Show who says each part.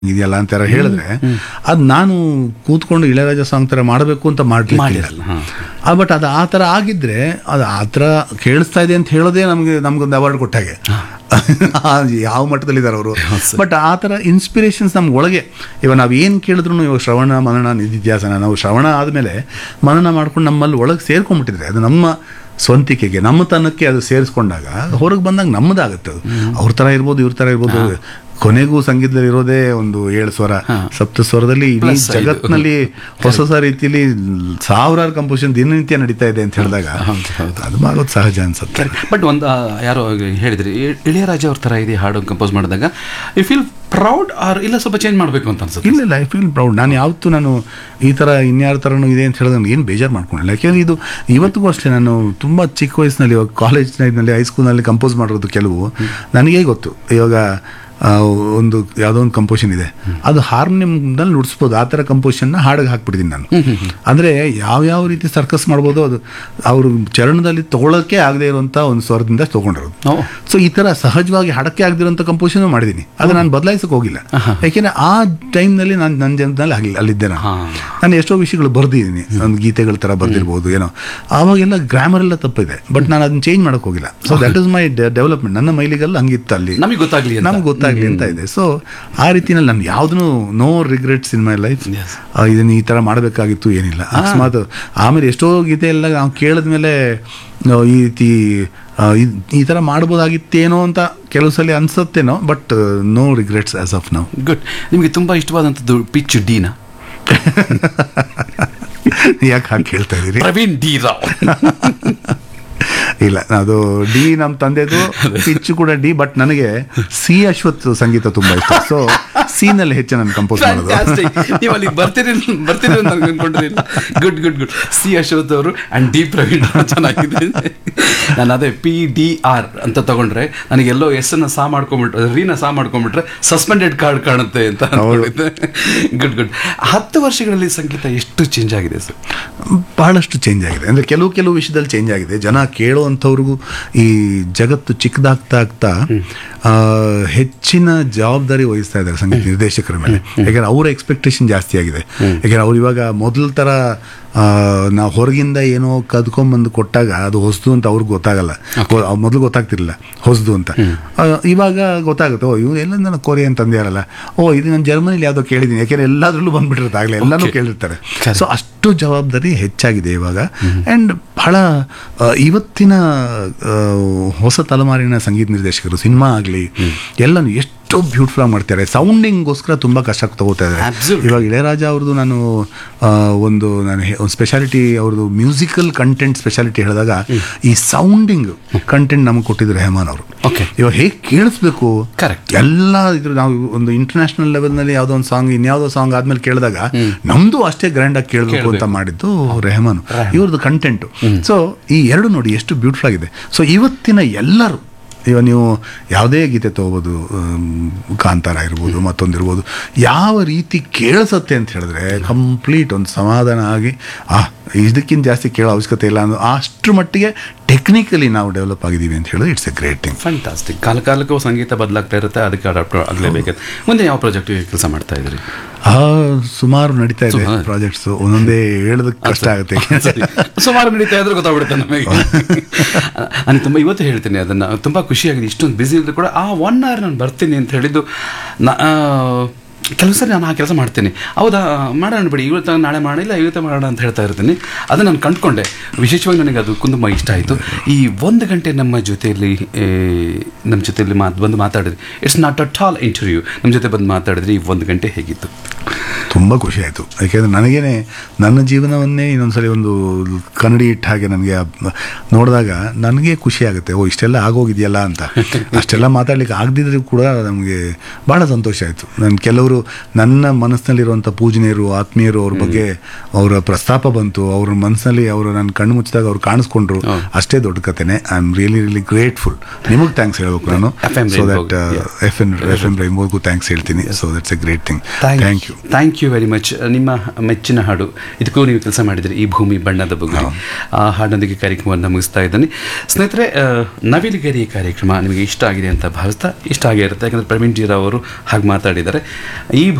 Speaker 1: ಇದೆಯಲ್ಲ ಅಂತಾರ ಹೇಳಿದ್ರೆ ಅದು ನಾನು ಕೂತ್ಕೊಂಡು ಇಳೆರಾಜ ಸಾಂಗ್ ಥರ ಮಾಡಬೇಕು ಅಂತ ಮಾಡಲಿಲ್ಲ
Speaker 2: ಮಾಡಿರಲ್ಲ ಹಾಂ
Speaker 1: ಬಟ್ ಅದು ಆ ಥರ ಆಗಿದ್ರೆ ಅದು ಆ ಥರ ಕೇಳಿಸ್ತಾ ಇದೆ ಅಂತ ಹೇಳೋದೇ ನಮಗೆ ನಮ್ಗೊಂದು ಅವಾರ್ಡ್ ಕೊಟ್ಟಾಗೆ ಯಾವ ಮಟ್ಟದಲ್ಲಿದ್ದಾರೆ ಅವರು ಬಟ್ ಆ ಥರ ಇನ್ಸ್ಪಿರೇಷನ್ಸ್ ನಮ್ಗೆ ಒಳಗೆ ಇವಾಗ ನಾವು ಏನು ಕೇಳಿದ್ರು ಇವಾಗ ಶ್ರವಣ ಮನನ ನಿಧಿಧ್ಯಾಸನ ನಾವು ಶ್ರವಣ ಆದಮೇಲೆ ಮನನ ಮಾಡ್ಕೊಂಡು ನಮ್ಮಲ್ಲಿ ಒಳಗೆ ಸೇರ್ಕೊಂಡ್ಬಿಟ್ಟಿದ್ರೆ ಅದು ನಮ್ಮ ಸ್ವಂತಿಕೆಗೆ ನಮ್ಮ ತನಕ್ಕೆ ಅದು ಸೇರಿಸ್ಕೊಂಡಾಗ ಹೊರಗೆ ಬಂದಾಗ ನಮ್ಮದಾಗುತ್ತೆ ಅದು ಅವ್ರ ಥರ ಇರ್ಬೋದು ಇವ್ರ ಥರ ಇರ್ಬೋದು ಕೊನೆಗೂ ಸಂಗೀತದಲ್ಲಿ ಇರೋದೇ ಒಂದು ಏಳು ಸ್ವರ ಸಪ್ತ ಸ್ವರದಲ್ಲಿ ಇಡೀ
Speaker 2: Plus ಐದು.
Speaker 1: ಜಗತ್ತಿನಲ್ಲಿ ಹೊಸ ಹೊಸ ರೀತಿಯಲ್ಲಿ ಸಾವಿರಾರು ಕಂಪೋಸಿಷನ್ ದಿನನಿತ್ಯ ನಡೀತಾ ಇದೆ ಅಂತ ಹೇಳಿದಾಗ
Speaker 2: ಹೌದು, ಹೌದು.
Speaker 1: ಅದು ಮಾಡೋದು ಸಹಜ ಅನ್ಸುತ್ತೆ
Speaker 2: ಬಟ್ ಒಂದು ಆ, ಯಾರೋ ಹೇಳಿದ್ರಿ ಇ- ಇಳೆಯರಾಜ ಅವ್ರ ಥರ ಇದೆ ಹಾಡು ಕಂಪೋಸ್ ಮಾಡಿದಾಗ ಯು ಫೀಲ್ ಪ್ರೌಡ್ ಆರ್ ಇಲ್ಲ ಸ್ವಲ್ಪ ಚೇಂಜ್ ಮಾಡಬೇಕು ಅಂತ ಅನ್ಸುತ್ತೆ
Speaker 1: ಇಲ್ಲ ಇಲ್ಲ ಐ ಫೀಲ್ ಪ್ರೌಡ್ ನಾನು ಯಾವತ್ತೂ ನಾನು ಈ ಥರ ಇನ್ಯಾರ ಥರನೂ ಇದೆ ಅಂತ ಹೇಳಿದ್ರೆ ನನಗೆ ಏನು ಬೇಜಾರು ಮಾಡ್ಕೊಂಡಿಲ್ಲ ಯಾಕೆಂದ್ರೆ ಇದು ಇವತ್ತಿಗೂ ಅಷ್ಟೇ ನಾನು ತುಂಬ ಚಿಕ್ಕ ವಯಸ್ಸಿನಲ್ಲಿ ಇವಾಗ ಕಾಲೇಜ್ ಟೈಮ್ನಲ್ಲಿ ಹೈಸ್ಕೂಲ್ನಲ್ಲಿ ಕಂಪೋಸ್ ಮಾಡಿರೋದು ಕೆಲವು ನನಗೇ ಗೊತ್ತು ಇವಾಗ ಆ, ಒಂದು ಯಾವುದೋ ಒಂದು ಕಂಪೋಷನ್ ಇದೆ ಅದು ಹಾರ್ಮೋನಿಯಂನಲ್ಲಿ ನುಡಿಸ್ಬೋದು ಆ ಥರ ಕಂಪೋಷನ್ನ ಹಾಡಿಗೆ ಹಾಕ್ಬಿಡ್ತೀನಿ ನಾನು ಅಂದರೆ ಯಾವ್ಯಾವ ರೀತಿ ಸರ್ಕಸ್ ಮಾಡ್ಬೋದು ಅದು ಅವರು ಚರಣದಲ್ಲಿ ತೊಗೊಳಕ್ಕೆ ಆಗದೆ ಇರುವಂಥ ಒಂದು ಸ್ವರದಿಂದ ತೊಗೊಂಡಿರೋದು
Speaker 2: ಓ.
Speaker 1: ಸೊ ಈ ಥರ ಸಹಜವಾಗಿ ಹಾಡಕ್ಕೆ ಆಗದಿರೋಂಥ ಕಂಪೋಷನ್ ಮಾಡಿದ್ದೀನಿ ಅದು ನಾನು ಬದಲಾಯಿಸಕ್ಕೆ ಹೋಗಿಲ್ಲ ಯಾಕೆಂದ್ರೆ ಆ ಟೈಮ್ನಲ್ಲಿ ನಾನು ನನ್ನ ಜನದಲ್ಲಿ ಆಗಲಿ ಅಲ್ಲಿದ್ದೆ ನಾನು
Speaker 2: ಹಾ.
Speaker 1: ನಾನು ಎಷ್ಟೋ ವಿಷಯಗಳು ಬರ್ದಿದ್ದೀನಿ ಒಂದು ಗೀತೆಗಳ ಥರ ಬರ್ದಿರ್ಬೋದು ಏನೋ ಆವಾಗೆಲ್ಲ ಗ್ರಾಮರ್ ಎಲ್ಲ ತಪ್ಪಿದೆ ಬಟ್ ನಾನು ಅದನ್ನ ಚೇಂಜ್ ಮಾಡಕ್ ಹೋಗಿಲ್ಲ so that is my development ನನ್ನ ಮೈಲಿಗೆಲ್ಲ ಹಂಗಿತ್ತು ಅಲ್ಲಿ
Speaker 2: ನಮಗೆ ಗೊತ್ತಾಗ್ಲಿ ಅಂತ
Speaker 1: ನಮ್ಗೆ ಗೊತ್ತಾಗ್ಲಿ ಅಂತ ಇದೆ ಸೊ ಆ ರೀತಿನಲ್ಲಿ ನಾನು ಯಾವ್ದೂ no regrets in my life
Speaker 2: Yes.
Speaker 1: ಇದನ್ನ ಈ ಥರ ಮಾಡಬೇಕಾಗಿತ್ತು ಏನಿಲ್ಲ ಅಕಸ್ಮಾತ್ ಆಮೇಲೆ ಎಷ್ಟೋ ಗೀತೆ ಎಲ್ಲ ನಾವು ಕೇಳಿದ್ಮೇಲೆ ನಾವು ಈ ರೀತಿ ಆ, ಇದ್- ಈ ಥರ ಮಾಡ್ಬೋದಾಗಿತ್ತೇನೋ ಅಂತ ಕೆಲವು ಸಲ ಅನ್ಸುತ್ತೇನೋ but no regrets as of ನಾವು
Speaker 2: ಗುಡ್ ನಿಮಗೆ ತುಂಬ ಇಷ್ಟವಾದಂಥದ್ದು ಪಿಚ್ ಡಿನಾ
Speaker 1: ಯಾಕೆ ಹಾಗೆ ಕೇಳ್ತಾ ಇದ್ದೀರಿ
Speaker 2: ಪ್ರವೀಣ್ ಡಿ ರಾವ್
Speaker 1: ಇಲ್ಲ ಅದು ಡಿ ನಮ್ಮ ತಂದೆದು ಪಿಚ್ ಕೂಡ ಡಿ ಬಟ್ ನನಗೆ ಸಿ ಅಶ್ವತ್ ಸಂಗೀತ ತುಂಬಾ ಇಷ್ಟ ಸೊ ಸಿ ನಲ್ಲಿ ಹೆಚ್ಚು ನಾನು ಕಂಪೋಸ್ ಮಾಡೋದು
Speaker 2: Fantastic. ನೀವು ಅಲ್ಲಿ ಬರ್ತೀರಿ ಬರ್ತೀರಿ ಅಂತ ನನಗೆ ಅನ್ಕೊಂಡಿರಲಿಲ್ಲ good good good C Ashwath ಅವರು ಅಂಡ್ ಡಿ ಪ್ರವೀಣ್ ಅವರು ಚೆನ್ನಾಗಿದೆ ನಾನು ಅದೇ ಪಿ ಡಿ ಆರ್ ಅಂತ ತಗೊಂಡ್ರೆ ನನಗೆ ಎಲ್ಲೋ ಎಸ್ ಅನ್ನ ಸಾ ಮಾಡ್ಕೊಂಡ್ಬಿಟ್ರೆ ರೀನ ಸಾ ಮಾಡ್ಕೊಂಡ್ಬಿಟ್ರೆ ಸಸ್ಪೆಂಡೆಡ್ ಕಾರ್ಡ್ ಕಾಣುತ್ತೆ ಅಂತ ಗುಡ್ ಗುಡ್ ಹತ್ತು ವರ್ಷಗಳಲ್ಲಿ ಸಂಗೀತ ಎಷ್ಟು ಚೇಂಜ್ ಆಗಿದೆ ಸರ್
Speaker 1: ಬಹಳಷ್ಟು ಚೇಂಜ್ ಆಗಿದೆ ಅಂದ್ರೆ ಕೆಲವು ಕೆಲವು ವಿಷಯದಲ್ಲಿ ಚೇಂಜ್ ಆಗಿದೆ ಜನ ಕೇಳುವಂಥವ್ರಿಗೂ ಈ ಜಗತ್ತು ಚಿಕ್ಕದಾಗ್ತಾ ಆಗ್ತಾ ಆ, ಹೆಚ್ಚಿನ ಜವಾಬ್ದಾರಿ ವಹಿಸ್ತಾ ಇದ್ದಾರೆ ಸಂಗೀತ ನಿರ್ದೇಶಕರ ಮೇಲೆ ಯಾಕಂದ್ರೆ ಅವರ ಎಕ್ಸ್ಪೆಕ್ಟೇಷನ್ ಜಾಸ್ತಿ ಆಗಿದೆ ಯಾಕಂದ್ರೆ ಅವ್ರು ಇವಾಗ ಮೊದಲ ಥರ ನಾವು ಹೊರಗಿಂದ ಏನೋ ಕದ್ಕೊಂಬಂದು ಕೊಟ್ಟಾಗ ಅದು ಹೊಸದು ಅಂತ ಅವ್ರಿಗೆ ಗೊತ್ತಾಗಲ್ಲ ಮೊದಲು ಗೊತ್ತಾಗ್ತಿರ್ಲಿಲ್ಲ ಹೊಸದು ಅಂತ ಆ, ಇವಾಗ ಗೊತ್ತಾಗುತ್ತೆ ಓ ಇವ್ರು ಎಲ್ಲ ನನ್ನ ಕೊರಿಯನ್ ತಂದೆಯಾರಲ್ಲ ಓ ಇದು ನಾನು ಜರ್ಮನಿಲಿ ಯಾವುದೋ ಕೇಳಿದ್ದೀನಿ ಯಾಕೆಂದ್ರೆ ಎಲ್ಲಾದ್ರಲ್ಲೂ ಬಂದ್ಬಿಟ್ಟಿರುತ್ತೆ ಆಗಲೇ ಎಲ್ಲಾನು
Speaker 2: Okay.
Speaker 1: ಕೇಳಿರ್ತಾರೆ
Speaker 2: Correct.
Speaker 1: ಸೊ ಅಷ್ಟು ಜವಾಬ್ದಾರಿ ಹೆಚ್ಚಾಗಿದೆ ಇವಾಗ ಆ್ಯಂಡ್ ಬಹಳ ಆ, ಇವತ್ತಿನ ಆ, ಹೊಸ ತಲೆಮಾರಿನ ಸಂಗೀತ ನಿರ್ದೇಶಕರು ಸಿನಿಮಾ ಆಗಲಿ ಎಲ್ಲನೂ ಎಷ್ಟೋ ಬ್ಯೂಟಿಫುಲ್ ಆಗಿ ಮಾಡ್ತಾರೆ ಸೌಂಡಿಂಗ್ಗೋಸ್ಕರ ತುಂಬ ಕಷ್ಟ ತಗೋತಾ ಇದ್ದಾರೆ
Speaker 2: Absolutely.
Speaker 1: ಇವಾಗ ಇಳೆಯರಾಜ ಅವ್ರದ್ದು ನಾನು ಆ, ಒಂದು ನಾನು ಹೇ- ಒಂದು ಸ್ಪೆಷಾಲಿಟಿ ಅವ್ರದ್ದು ಮ್ಯೂಸಿಕಲ್ ಕಂಟೆಂಟ್ ಸ್ಪೆಷಾಲಿಟಿ ಹೇಳಿದಾಗ ಈ ಸೌಂಡಿಂಗ್ ಕಂಟೆಂಟ್ ನಮಗೆ ಕೊಟ್ಟಿದ್ರು ರೆಹಮಾನ್ ಅವರು
Speaker 2: Okay.
Speaker 1: ಇವಾಗ ಹೇಗೆ ಕೇಳಿಸ್ಬೇಕು
Speaker 2: Correct.
Speaker 1: ಎಲ್ಲ ಇದ್ರ ನಾವು ಒಂದು ಇಂಟರ್ನ್ಯಾಷನಲ್ ಲೆವೆಲ್ನಲ್ಲಿ ಯಾವುದೋ ಒಂದು ಸಾಂಗ್ ಇನ್ಯಾವುದೋ ಸಾಂಗ್ ಆದ್ಮೇಲೆ ಕೇಳಿದಾಗ ನಮ್ದು ಅಷ್ಟೇ ಗ್ರ್ಯಾಂಡ್ ಆಗಿ ಕೇಳಬೇಕು ಅಂತ ಮಾಡಿದ್ದು ರೆಹಮಾನ್ ಇವ್ರದ್ದು ಕಂಟೆಂಟ್ ಸೊ ಈ ಎರಡು ನೋಡಿ ಎಷ್ಟು ಬ್ಯೂಟಿಫುಲ್ ಆಗಿದೆ ಸೊ ಇವತ್ತಿನ ಎಲ್ಲರೂ ಇವಾಗ ನೀವು ಯಾವುದೇ ಗೀತೆ ತಗೋಬೋದು ಆಮ್, ಕಾಂತಾರ ಇರ್ಬೋದು ಮತ್ತೊಂದಿರ್ಬೋದು ಯಾವ ರೀತಿ ಕೇಳಿಸತ್ತೆ ಅಂತ ಹೇಳಿದ್ರೆ ಕಂಪ್ಲೀಟ್ ಒಂದು ಸಮಾಧಾನ ಆಗಿ ಆ ಇದಕ್ಕಿಂತ ಜಾಸ್ತಿ ಕೇಳೋ ಅವಶ್ಯಕತೆ ಇಲ್ಲ ಅನ್ನೋ ಅಷ್ಟರ ಮಟ್ಟಿಗೆ ಟೆಕ್ನಿಕಲಿ ನಾವು ಡೆವಲಪ್ ಆಗಿದ್ದೀವಿ ಅಂತ ಹೇಳಿದ್ರೆ it's a great thing
Speaker 2: fantastic ಕಾಲ ಕಾಲಕ್ಕೂ ಸಂಗೀತ ಬದಲಾಗ್ತಾ ಇರುತ್ತೆ ಅದಕ್ಕೆ ಅಡಾಪ್ಟ್ ಆಗಲೇಬೇಕು ಮುಂದೆ ಯಾವ ಪ್ರಾಜೆಕ್ಟ್ ಕೆಲಸ ಮಾಡ್ತಾ ಇದ್ರಿ
Speaker 1: ಆ ಸುಮಾರು ನಡೀತಾ ಇದೆ
Speaker 2: ಸುಮಾರು.
Speaker 1: ಪ್ರಾಜೆಕ್ಟ್ಸ್ ಒಂದೊಂದೇ ಹೇಳೋದಕ್ಕೆ ಕಷ್ಟ ಆಗುತ್ತೆ
Speaker 2: ಸರಿ. ಸುಮಾರು ನಡೀತಾ ಇದ್ರೆ ಗೊತ್ತಾಗ್ಬಿಡುತ್ತೆ ನಮಗೆ ನಾನು ತುಂಬ ಇವತ್ತು ಹೇಳ್ತೀನಿ ಅದನ್ನು ತುಂಬ ಖುಷಿಯಾಗಿದೆ ಇಷ್ಟೊಂದು ಬ್ಯುಸಿ ಇದ್ರೂ ಕೂಡ ಆ ಒನ್ ಅವರ್ ನಾನು ಬರ್ತೀನಿ ಅಂತ ಹೇಳಿದ್ದು ನಾ ಆ, ಕೆಲವು ಸರಿ ನಾನು ಆ ಕೆಲಸ ಮಾಡ್ತೀನಿ ಹೌದಾ ಮಾಡೋಣ ಬಿಡಿ ಇವತ್ತು ನಾಳೆ ಮಾಡಿಲ್ಲ ಇವತ್ತು ಮಾಡೋಣ ಅಂತ ಹೇಳ್ತಾ ಇರ್ತೀನಿ ಅದನ್ನು ನಾನು ಕಂಡ್ಕೊಂಡೆ ವಿಶೇಷವಾಗಿ ನನಗೆ ಅದು ತುಂಬ ಇಷ್ಟ ಆಯಿತು ಈ ಒಂದು ಗಂಟೆ ನಮ್ಮ ಜೊತೆಯಲ್ಲಿ ಏ, ನಮ್ಮ ಜೊತೆಯಲ್ಲಿ ಮಾತು ಬಂದು ಮಾತಾಡಿದ್ರಿ it's not at all interview ನಮ್ಮ ಜೊತೆ ಬಂದು ಮಾತಾಡಿದ್ರಿ ಈ ಒಂದು ಗಂಟೆ ಹೇಗಿತ್ತು
Speaker 1: ತುಂಬ ಖುಷಿ ಆಯಿತು ಯಾಕೆಂದರೆ ನನಗೇನೆ ನನ್ನ ಜೀವನವನ್ನೇ ಇನ್ನೊಂದ್ಸಲಿ ಒಂದು ಕನ್ನಡಿ ಇಟ್ಟ ಹಾಗೆ ನನಗೆ ಆ- ನೋಡಿದಾಗ ನನಗೆ ಖುಷಿ ಆಗುತ್ತೆ ಓ ಇಷ್ಟೆಲ್ಲ ಆಗೋಗಿದೆಯಲ್ಲ ಅಂತ ಅಷ್ಟೆಲ್ಲ ಮಾತಾಡ್ಲಿಕ್ಕೆ ಆಗದಿದ್ರೂ ಕೂಡ ನಮಗೆ ಭಾಳ ಸಂತೋಷ ಆಯಿತು ನಾನು ಕೆಲವರು ನನ್ನ ಮನಸ್ಸಿನಲ್ಲಿರುವಂಥ ಪೂಜನೀಯರು ಆತ್ಮೀಯರು ಅವ್ರ ಬಗ್ಗೆ ಅವರ ಪ್ರಸ್ತಾಪ ಬಂತು ಅವ್ರ ಮನಸ್ಸಿನಲ್ಲಿ ಅವರು ನನ್ನ ಕಣ್ಣು ಮುಚ್ಚಿದಾಗ ಅವ್ರು ಕಾಣಿಸ್ಕೊಂಡ್ರು ಅಷ್ಟೇ ದೊಡ್ಡ ಕತೆನೆ I am really really grateful ನಿಮಗೆ ಥ್ಯಾಂಕ್ಸ್ ಹೇಳ್ಬೇಕು ನಾನು
Speaker 2: FM
Speaker 1: so
Speaker 2: Rainbow,
Speaker 1: that F N F M ರೈಮೋಗೂ ಥ್ಯಾಂಕ್ಸ್ ಹೇಳ್ತೀನಿ so that's a great thing thank you
Speaker 2: thank you very much ನಿಮ್ಮ ಮೆಚ್ಚಿನ ಹಾಡು ಇದಕ್ಕೂ ನೀವು ಕೆಲಸ ಮಾಡಿದ್ರಿ ಈ ಭೂಮಿ ಬಣ್ಣದ ಬುಗುರಿ ಆ ಹಾಡೊಂದಿಗೆ ಕಾರ್ಯಕ್ರಮವನ್ನು ಮುಗಿಸ್ತಾ ಇದ್ದೀನಿ ಸ್ನೇಹಿತರೆ ಆ, ನವಿಲುಗರಿ ಕಾರ್ಯಕ್ರಮ ನಿಮಗೆ ಇಷ್ಟ ಆಗಿದೆ ಅಂತ ಭಾವಿಸ್ತಾ ಇಷ್ಟ ಆಗೇ ಇರುತ್ತೆ ಯಾಕಂದರೆ ಪ್ರವೀಣ್ ಜೀರಾವ್ ಅವರು ಹಾಗೆ ಮಾತಾಡಿದ್ದಾರೆ ಈ